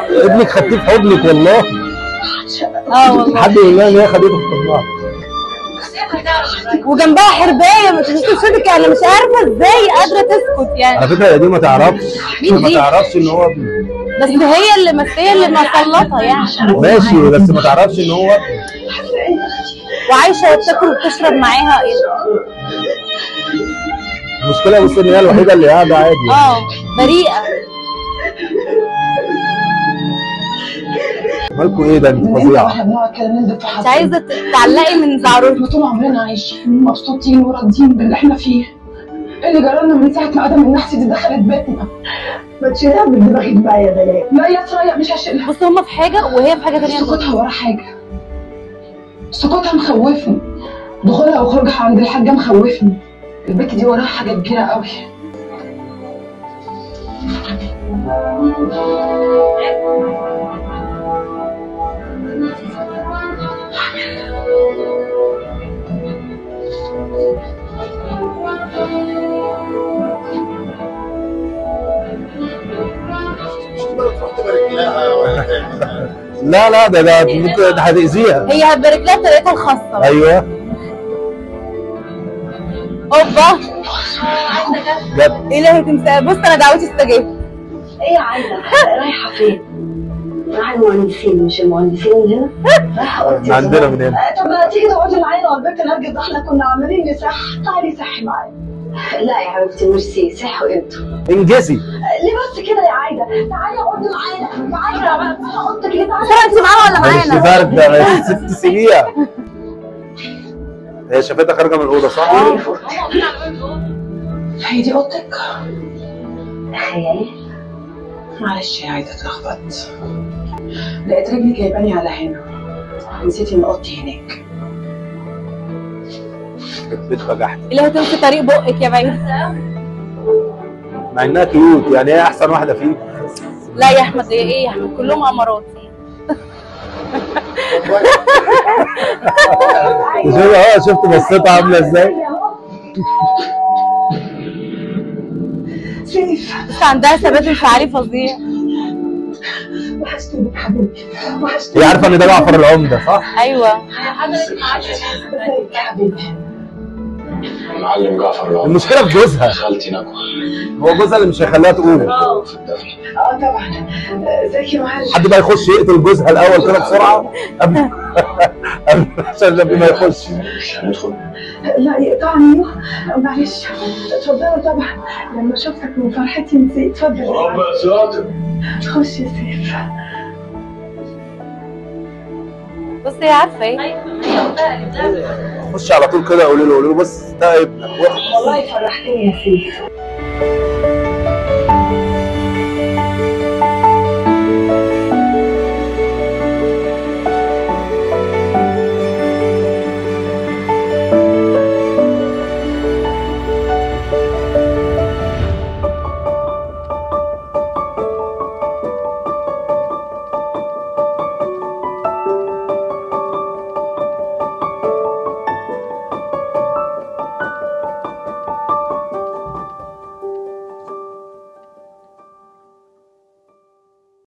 ابنك خدتيه في حضنك والله اه والله الحمد لله ان هي خدته في حضنها وجنبها حربايه مش صوتك انا مش عارفه ازاي قادره تسكت يعني على فكره هي دي ما تعرفش مين ما دي؟ تعرفش ان هو ابني بس هي اللي بس هي اللي مسلطه يعني ماشي بس ما تعرفش ان هو ابني وعايشه وبتاكل وبتشرب معاها ايه ده؟ المشكله بس ان هي الوحيده اللي قاعده عادي اه بريئه مالكوا ايه ده انت فظيعه احنا بنقعد كده نندب في مش حظنا عايزه ت- تعلقي من زعروت احنا طول عمرنا عايشين مبسوطين وراضيين باللي احنا فيه ايه اللي جرالنا من ساعه ما ادم النحس دي دخلت بيتنا ما تشيلها من دماغك بقى يا دلال لا يا سرايا مش هشيلها بص هما في حاجه وهي في حاجه تانية خالص. سكوتها ورا حاجه سكوتها مخوفني دخولها وخروجها عند الحاجه مخوفني البت دي وراها حاجه كبيره قوي لا لا ده ده ممكن ده هتاذيها هي هتبارك لها بطريقتها الخاصه ايوه اوبا جد الهي تمسك بص انا دعوتي استجابت ايه يا عايده رايحه فين؟ رايحه المهندسين مش المهندسين اللي هنا رايحه اوضتي من عندنا من هنا آه، طب ما تيجي تقعدي معانا والبنت نرجس احنا كنا عمالين نصح تعالي صحي معايا لا يا حبيبتي ميرسي صحوا انتوا انجزي آه، ليه بس كده يا عايده تعالي اقعدي معانا تعالي يا بقى اوضتك ليه تعالي ترى انت معانا ولا مش معانا؟ فرق ده ست سيبيها هي شافتها خارجه من الاوضه صح؟ تعالي في اوضتك هي دي اوضتك تخيلي معلش يا عايده اتلخبطت لقيت رجلي جايباني على هنا نسيت ان اوضتي هناك البيت بجحت الهي تمشي طريق بقك يا بعيد مع انها كيوت يعني هي احسن واحده فيه لا يا احمد ايه ايه يا احمد كلهم امارات شوف اه شفت بصيتها عامله ازاي؟ سيف بس عندها ثبات انفعالي فظيع وحشتني حبيبي وحشتني هي عارفه ان ده جعفر العمده صح؟ ايوه ازيك يا حبيبي معلم جعفر العمدة المشكله في جوزها خالتي نكوى هو جوزها اللي مش هيخليها تقول في الدفن اه طبعا آه، ازيك يا معلم حد بقى يخش يقتل جوزها الاول كده بسرعه قبل قبل عشان قبل ما يخش مش هندخل لا يقطعني معلش اتفضلوا طبعا لما شفتك من فرحتي نسيت اتفضل يا ساتر خش يا سيف بص هي عارفه ايه خش على طول كده قولي له قولي له بص ده ابنك والله فرحتني يا سيف